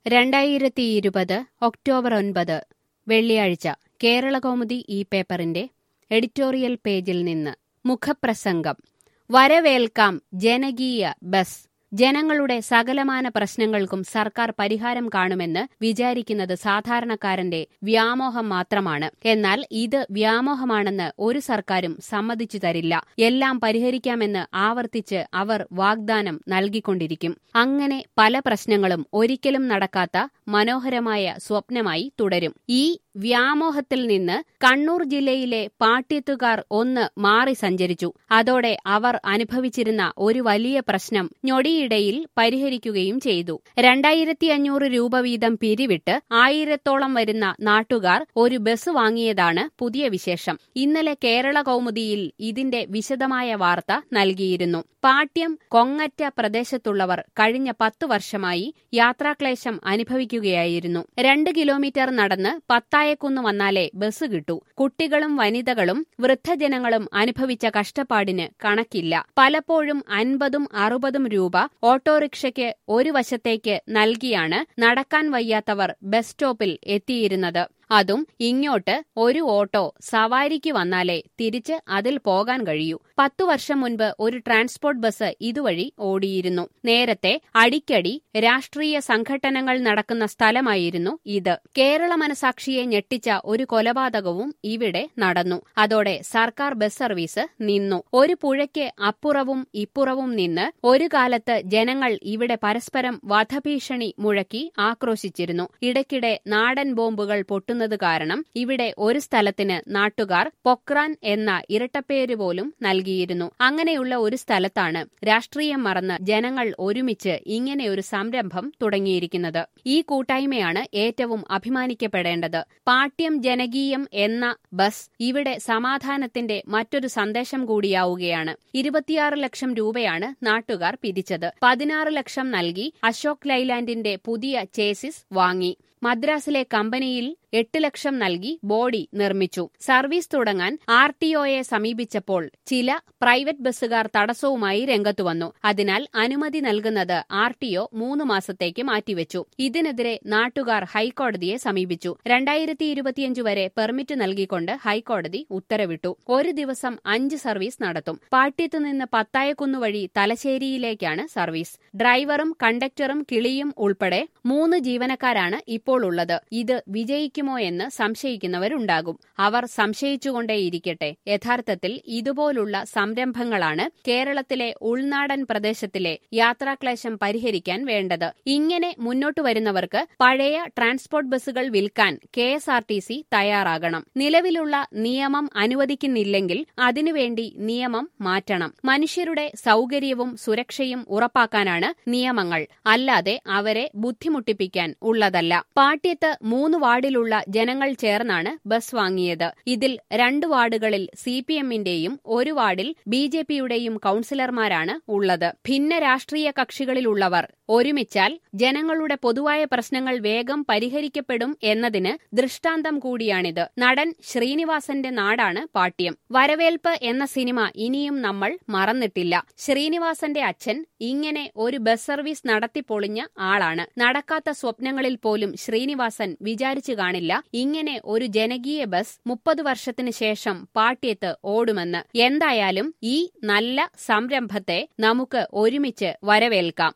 രണ്ടായിരത്തി ഇരുപത് ഒക്ടോബർ ഒൻപത് വെള്ളിയാഴ്ച കേരളകൗമുദി ഈ പേപ്പറിന്റെ എഡിറ്റോറിയൽ പേജിൽ നിന്ന് മുഖപ്രസംഗം വരവേൽക്കാം ജനകീയ ബസ് ജനങ്ങളുടെ സകലമാന പ്രശ്നങ്ങൾക്കും സർക്കാർ പരിഹാരം കാണുമെന്ന് വിചാരിക്കുന്നത് സാധാരണക്കാരന്റെ വ്യാമോഹം മാത്രമാണ് എന്നാൽ ഇത് വ്യാമോഹമാണെന്ന് ഒരു സർക്കാരും സമ്മതിച്ചു തരില്ല എല്ലാം പരിഹരിക്കാമെന്ന് ആവർത്തിച്ച് അവർ വാഗ്ദാനം നൽകിക്കൊണ്ടിരിക്കും അങ്ങനെ പല പ്രശ്നങ്ങളും ഒരിക്കലും നടക്കാത്ത മനോഹരമായ സ്വപ്നമായി തുടരും ഈ വ്യാമോഹത്തിൽ നിന്ന് കണ്ണൂർ ജില്ലയിലെ പാട്യത്തുകാർ ഒന്ന് മാറി സഞ്ചരിച്ചു അതോടെ അവർ അനുഭവിച്ചിരുന്ന ഒരു വലിയ പ്രശ്നം ഞൊടിയിടയിൽ പരിഹരിക്കുകയും ചെയ്തു രണ്ടായിരത്തി അഞ്ഞൂറ് രൂപ വീതം പിരിവിട്ട് ആയിരത്തോളം വരുന്ന നാട്ടുകാർ ഒരു ബസ് വാങ്ങിയതാണ് പുതിയ വിശേഷം ഇന്നലെ കേരള കൗമുദിയിൽ ഇതിന്റെ വിശദമായ വാർത്ത നൽകിയിരുന്നു പാട്യം കൊങ്ങറ്റ പ്രദേശത്തുള്ളവർ കഴിഞ്ഞ പത്തു വർഷമായി യാത്രാക്ലേശം അനുഭവിക്കുകയായിരുന്നു രണ്ട് കിലോമീറ്റർ നടന്ന് പത്തായക്കുന്ന് വന്നാലേ ബസ് കിട്ടൂ കുട്ടികളും വനിതകളും വൃദ്ധജനങ്ങളും അനുഭവിച്ച കഷ്ടപ്പാടിന് കണക്കില്ല പലപ്പോഴും അൻപതും അറുപതും രൂപ ഓട്ടോറിക്ഷയ്ക്ക് ഒരു വശത്തേക്ക് നൽകിയാണ് നടക്കാൻ വയ്യാത്തവർ ബസ് സ്റ്റോപ്പിൽ എത്തിയിരുന്നത് അതും ഇങ്ങോട്ട് ഒരു ഓട്ടോ സവാരിക്ക് വന്നാലേ തിരിച്ച് അതിൽ പോകാൻ കഴിയൂ പത്തു വർഷം മുൻപ് ഒരു ട്രാൻസ്പോർട്ട് ബസ് ഇതുവഴി ഓടിയിരുന്നു നേരത്തെ അടിക്കടി രാഷ്ട്രീയ സംഘട്ടനങ്ങൾ നടക്കുന്ന സ്ഥലമായിരുന്നു ഇത് കേരള മനസാക്ഷിയെ ഞെട്ടിച്ച ഒരു കൊലപാതകവും ഇവിടെ നടന്നു അതോടെ സർക്കാർ ബസ് സർവീസ് നിന്നു ഒരു പുഴയ്ക്ക് അപ്പുറവും ഇപ്പുറവും നിന്ന് ഒരു കാലത്ത് ജനങ്ങൾ ഇവിടെ പരസ്പരം വധഭീഷണി മുഴക്കി ആക്രോശിച്ചിരുന്നു ഇടയ്ക്കിടെ നാടൻ ബോംബുകൾ പൊട്ടുന്ന പോകുന്നത് കാരണം ഇവിടെ ഒരു സ്ഥലത്തിന് നാട്ടുകാർ പൊക്രാൻ എന്ന ഇരട്ടപ്പേര് പോലും നൽകിയിരുന്നു അങ്ങനെയുള്ള ഒരു സ്ഥലത്താണ് രാഷ്ട്രീയം മറന്ന് ജനങ്ങൾ ഒരുമിച്ച് ഇങ്ങനെയൊരു സംരംഭം തുടങ്ങിയിരിക്കുന്നത് ഈ കൂട്ടായ്മയാണ് ഏറ്റവും അഭിമാനിക്കപ്പെടേണ്ടത് പാട്യം ജനകീയം എന്ന ബസ് ഇവിടെ സമാധാനത്തിന്റെ മറ്റൊരു സന്ദേശം കൂടിയാവുകയാണ് ഇരുപത്തിയാറ് ലക്ഷം രൂപയാണ് നാട്ടുകാർ പിരിച്ചത് പതിനാറ് ലക്ഷം നൽകി അശോക് ലൈലാൻഡിന്റെ പുതിയ ചേസിസ് വാങ്ങി മദ്രാസിലെ കമ്പനിയിൽ എട്ട് ലക്ഷം നൽകി ബോഡി നിർമ്മിച്ചു സർവീസ് തുടങ്ങാൻ ആർ ടി ഒയെ സമീപിച്ചപ്പോൾ ചില പ്രൈവറ്റ് ബസ്സുകാർ തടസ്സവുമായി രംഗത്തുവന്നു അതിനാൽ അനുമതി നൽകുന്നത് ആർ ടി ഒ മൂന്ന് മാസത്തേക്ക് മാറ്റിവെച്ചു ഇതിനെതിരെ നാട്ടുകാർ ഹൈക്കോടതിയെ സമീപിച്ചു രണ്ടായിരത്തി ഇരുപത്തിയഞ്ച് വരെ പെർമിറ്റ് നൽകിക്കൊണ്ട് ഹൈക്കോടതി ഉത്തരവിട്ടു ഒരു ദിവസം അഞ്ച് സർവീസ് നടത്തും പാട്യത്തു നിന്ന് പത്തായക്കുന്നു വഴി തലശ്ശേരിയിലേക്കാണ് സർവീസ് ഡ്രൈവറും കണ്ടക്ടറും കിളിയും ഉൾപ്പെടെ മൂന്ന് ജീവനക്കാരാണ് ഇപ്പോൾ ഉള്ളത് ഇത് വിജയിക്കും സാധിക്കുമോ എന്ന് സംശയിക്കുന്നവരുണ്ടാകും അവർ സംശയിച്ചുകൊണ്ടേയിരിക്കട്ടെ യഥാർത്ഥത്തിൽ ഇതുപോലുള്ള സംരംഭങ്ങളാണ് കേരളത്തിലെ ഉൾനാടൻ പ്രദേശത്തിലെ യാത്രാക്ലേശം പരിഹരിക്കാൻ വേണ്ടത് ഇങ്ങനെ മുന്നോട്ടു വരുന്നവർക്ക് പഴയ ട്രാൻസ്പോർട്ട് ബസ്സുകൾ വിൽക്കാൻ K S R T C തയ്യാറാകണം നിലവിലുള്ള നിയമം അനുവദിക്കുന്നില്ലെങ്കിൽ അതിനുവേണ്ടി നിയമം മാറ്റണം മനുഷ്യരുടെ സൗകര്യവും സുരക്ഷയും ഉറപ്പാക്കാനാണ് നിയമങ്ങൾ അല്ലാതെ അവരെ ബുദ്ധിമുട്ടിപ്പിക്കാൻ ഉള്ളതല്ല പാട്യത്ത് മൂന്ന് വാർഡിലുള്ള ജനങ്ങൾ ചേർന്നാണ് ബസ് വാങ്ങിയത് ഇതിൽ രണ്ട് വാർഡുകളിൽ സി പി എമ്മിന്റെയും ഒരു വാർഡിൽ ബി ജെ പിയുടെയും കൌൺസിലർമാരാണ് ഉള്ളത് ഭിന്ന രാഷ്ട്രീയ കക്ഷികളിലുള്ളവർ ഒരുമിച്ചാൽ ജനങ്ങളുടെ പൊതുവായ പ്രശ്നങ്ങൾ വേഗം പരിഹരിക്കപ്പെടും എന്നതിന് ദൃഷ്ടാന്തം കൂടിയാണിത് നടൻ ശ്രീനിവാസന്റെ നാടാണ് പാട്യം വരവേൽപ്പ് എന്ന സിനിമ ഇനിയും നമ്മൾ മറന്നിട്ടില്ല ശ്രീനിവാസന്റെ അച്ഛൻ ഇങ്ങനെ ഒരു ബസ് സർവീസ് നടത്തിപ്പൊളിഞ്ഞ ആളാണ് നടക്കാത്ത സ്വപ്നങ്ങളിൽ പോലും ശ്രീനിവാസൻ വിചാരിച്ചു കാണില്ല ഇങ്ങനെ ഒരു ജനകീയ ബസ് മുപ്പത് വർഷത്തിന് ശേഷം പാട്യത്ത് ഓടുമെന്ന് എന്തായാലും ഈ നല്ല സംരംഭത്തെ നമുക്ക് ഒരുമിച്ച് വരവേൽക്കാം